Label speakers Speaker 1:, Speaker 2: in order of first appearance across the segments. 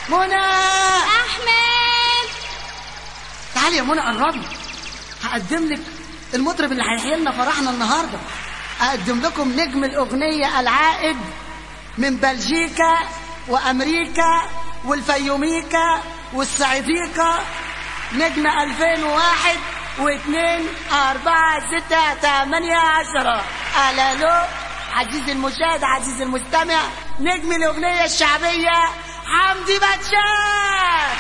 Speaker 1: منى
Speaker 2: احمد
Speaker 1: تعالي يا منى قربي هقدم لك المطرب اللي هيحيي لنا فرحنا النهارده اقدم لكم نجم الاغنيه العائد من بلجيكا وامريكا والفيوميكا والصعيديكا نجم 2001 واثنين أربعة ستة ثمانية عشرة أهلا له عزيزي المشاهد عزيزي المستمع نجم الأغنية الشعبية حمدي باتشان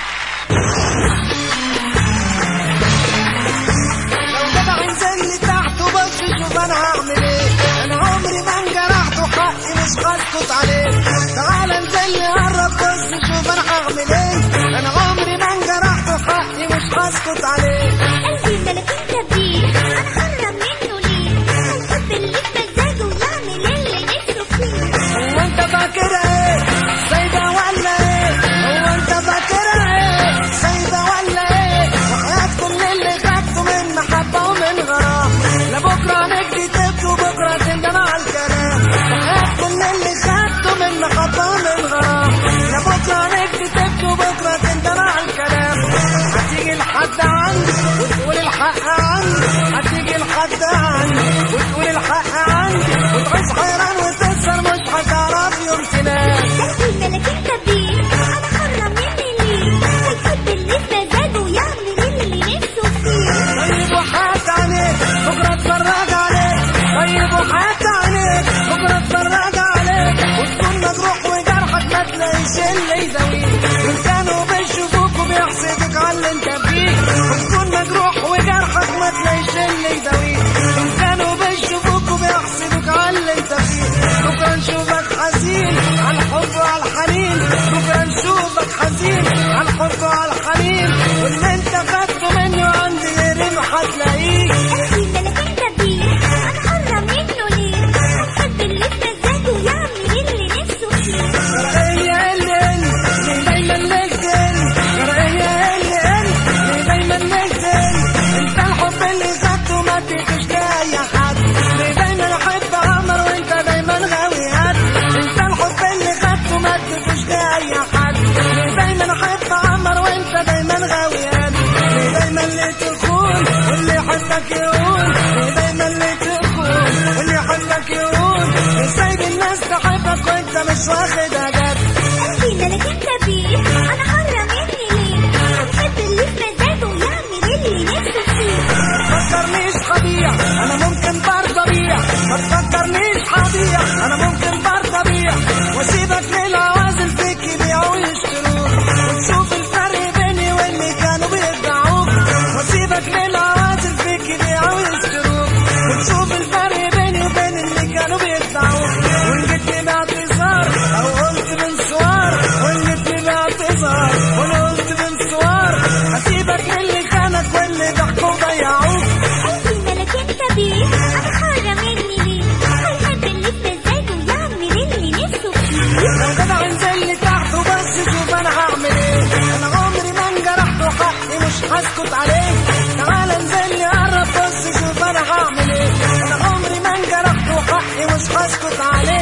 Speaker 3: جدع انزل لي تحت وبص شوف انا هعمل ايه انا عمري ما انجرحت وحقي مش هسكت عليه تعال انزل لي قرب بص شوف انا هعمل ايه انا عمري ما انجرحت وحقي مش هسكت عليه
Speaker 2: قلبي ملكين كبير انا حرة منه ليه هيحب اللي بمزاجه ويعمل اللي نفسه فيه
Speaker 3: هو انت فاكر ايه سايبه ولا ايه هو انت فاكر ايه سايبه ولا ايه وحياة كل اللي خدته من محبه ومن غرام لبكره نجري تبكي وبكره تندم على الكلام وحياة كل اللي خدته من محبه ومن غرام لبكره نجري تبكي وبكره تندم على الكلام هتيجي لحد عندي وتقول الحق عندي هتيجي لحد عندي وتقول الحق عندي وتعيش حيران وتسهر مش هتعرف يوم تنام
Speaker 2: قلبي ملكين كبير انا حرة مني ليه هيحب اللي بمزاجه ويعمل اللي نفسه فيه
Speaker 3: طيب وحات عليك بكره اتفرج عليك طيب وحات عليك بكره اتفرج عليك وتكون مجروح وجرحك ما تلاقيش اللي يداويك وان كانوا بيشوفوك وبيحسدك على اللي انت فيه وتكون مجروح وجرحك ما تلاقيش اللي يداويك وان كانوا بيشوفوك وبيحسدك على اللي انت فيه بكره نشوفك حزين على الحب وعلى الحنين بكره نشوفك حزين على الحب وعلى الحنين واللي انت خدته منه عندي غيري ما هتلاقيه
Speaker 2: قلبي ملكين كبير انا حرة منه ليه هيحب اللي بمزاجه ويعمل اللي نفسه فيه
Speaker 3: شرقية اللي انت اللي دايما نزل شرقية اللي انت اللي دايما نزل انت الحب اللي خدته ما اديتوش لاي حد اللي دايما احب عمر وانت دايما غاوي هد انت الحب اللي خدته ما اديتوش لاي حد اللي دايما احب عمر وانت دايما غاوي هد اللي دايما اللي تكون واللي يحبك يقول اللي دايما اللي تكون واللي يحبك يقول سايب الناس تحبك وانت مش واخدها جد
Speaker 2: قلبي ملكين كبير انا حرة مني ليه هيحب اللي بمزاجه ويعمل اللي نفسه فيه
Speaker 3: تفكرنيش خبيع انا ممكن برضه ابيع ما تفكرنيش خبيع انا ممكن برضه ابيع واسيبك للعوازل فيك يبيعوا ويشتروك وتشوف الفرق بيني واللي كانوا بيخدعوك واسيبك للعوازل فيك يبيعوا ويشتروك وتشوف الفرق بيني وبين اللي كانوا بيخدعوك وان جيتني باعتذار او قلت من سوار وان جيتني باعتذار وانا قلت من سوار هسيبك للي خانك واللي ضحكوا وضيعوك
Speaker 2: قلبي ملكين كبير انا حرة مني ليه هيحب اللي بمزاجه ويعمل اللي نفسه فيه
Speaker 3: لو جدع انزل لي تحت وبس شوف انا هعمل ايه انا عمري ما انجرحت وحقي مش هسكت عليه تعال انزل لي قرب بص شوف انا هعمل ايه انا عمري ما انجرحت وحقي مش هسكت عليه